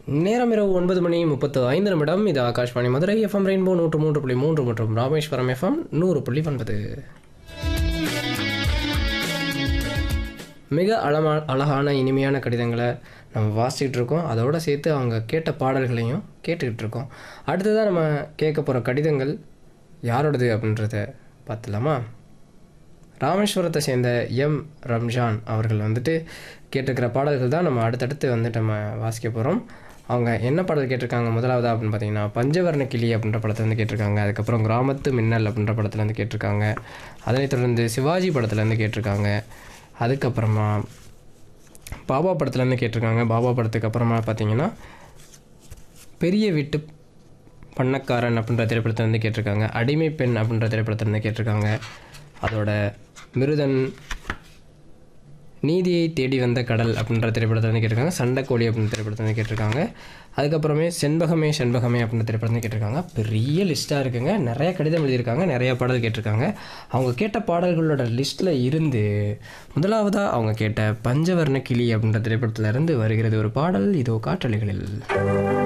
நேரம் இரவு ஒன்பது மணி முப்பத்து ஐந்து நிமிடம் இது ஆகாஷ்வாணி மதுரை எஃப்எம் ரெயின்போ நூற்று மூன்று புள்ளி மூன்று மற்றும் ராமேஸ்வரம் எஃப்எம் நூறு புள்ளி ஒன்பது மிக அழமா அழகான இனிமையான கடிதங்களை நம்ம வாசிச்சுட்டு இருக்கோம் அதோட சேர்த்து அவங்க கேட்ட பாடல்களையும் கேட்டுக்கிட்டு இருக்கோம் அடுத்ததாக நம்ம கேட்க போகிற கடிதங்கள் யாரோடது அப்படின்றத பார்த்துலாமா ராமேஸ்வரத்தை சேர்ந்த எம் ரம்ஜான் அவர்கள் வந்துட்டு கேட்டிருக்கிற பாடல்கள் தான் நம்ம அடுத்தடுத்து வந்துட்டு நம்ம வாசிக்க போகிறோம் அவங்க என்ன பாடல் கேட்டிருக்காங்க முதலாவதா அப்படின்னு பார்த்தீங்கன்னா பஞ்சவர்ண கிளி அப்படின்ற படத்துலேருந்து கேட்டிருக்காங்க அதுக்கப்புறம் கிராமத்து மின்னல் அப்படின்ற படத்துலேருந்து கேட்டிருக்காங்க அதனைத் தொடர்ந்து சிவாஜி படத்துலேருந்து கேட்டிருக்காங்க அதுக்கப்புறமா பாபா படத்துலேருந்து கேட்டிருக்காங்க பாபா படத்துக்கு அப்புறமா பார்த்தீங்கன்னா பெரிய வீட்டு பண்ணக்காரன் அப்படின்ற திரைப்படத்துலேருந்து கேட்டிருக்காங்க அடிமை பெண் அப்படின்ற திரைப்படத்துலேருந்து கேட்டிருக்காங்க அதோட மிருதன் நீதியை தேடி வந்த கடல் அப்படின்ற திரைப்படத்துலேருந்து கேட்டிருக்காங்க சண்டைக்கோழி அப்படின்ற திரைப்படத்துலேருந்து கேட்டிருக்காங்க அதுக்கப்புறமே செண்பகமே செண்பகமே அப்படின்ற திரைப்படத்துலேருந்து கேட்டிருக்காங்க பெரிய லிஸ்ட்டாக இருக்குங்க நிறைய கடிதம் எழுதியிருக்காங்க நிறைய பாடல் கேட்டிருக்காங்க அவங்க கேட்ட பாடல்களோட லிஸ்ட்டில் இருந்து முதலாவதாக அவங்க கேட்ட பஞ்சவர்ண கிளி அப்படின்ற திரைப்படத்துல இருந்து வருகிறது ஒரு பாடல் இதோ காற்றலைகளில்